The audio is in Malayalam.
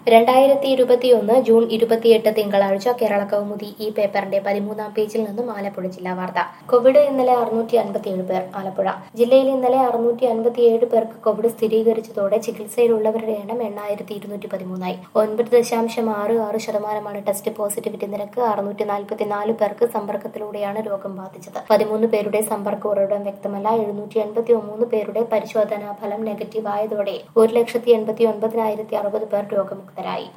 രണ്ടായിരത്തി ഇരുപത്തിയൊന്ന് ജൂൺ ഇരുപത്തിയെട്ട് തിങ്കളാഴ്ച കേരള കൗമുദി ഈ പേപ്പറിന്റെ പതിമൂന്നാം പേജിൽ നിന്നും ആലപ്പുഴ ജില്ലാ വാർത്ത കോവിഡ് ഇന്നലെ അറുന്നൂറ്റി അൻപത്തിയേഴ് പേർ ആലപ്പുഴ ജില്ലയിൽ ഇന്നലെ അറുന്നൂറ്റി അൻപത്തിയേഴ് പേർക്ക് കോവിഡ് സ്ഥിരീകരിച്ചതോടെ ചികിത്സയിലുള്ളവരുടെ എണ്ണം എണ്ണായിരത്തി ഇരുന്നൂറ്റി പതിമൂന്നായി ഒൻപത് ദശാംശം ആറ് ആറ് ശതമാനമാണ് ടെസ്റ്റ് പോസിറ്റിവിറ്റി നിരക്ക് അറുന്നൂറ്റി നാൽപ്പത്തിനാല് പേർക്ക് സമ്പർക്കത്തിലൂടെയാണ് രോഗം ബാധിച്ചത് പതിമൂന്ന് പേരുടെ സമ്പർക്ക ഉറവിടം വ്യക്തമല്ല എഴുന്നൂറ്റി എൺപത്തി മൂന്ന് പേരുടെ പരിശോധനാ ഫലം നെഗറ്റീവ് ആയതോടെ ഒരു ലക്ഷത്തി എൺപത്തി ഒൻപതിനായിരത്തി അറുപത് പേർ രോഗമുക്തരായി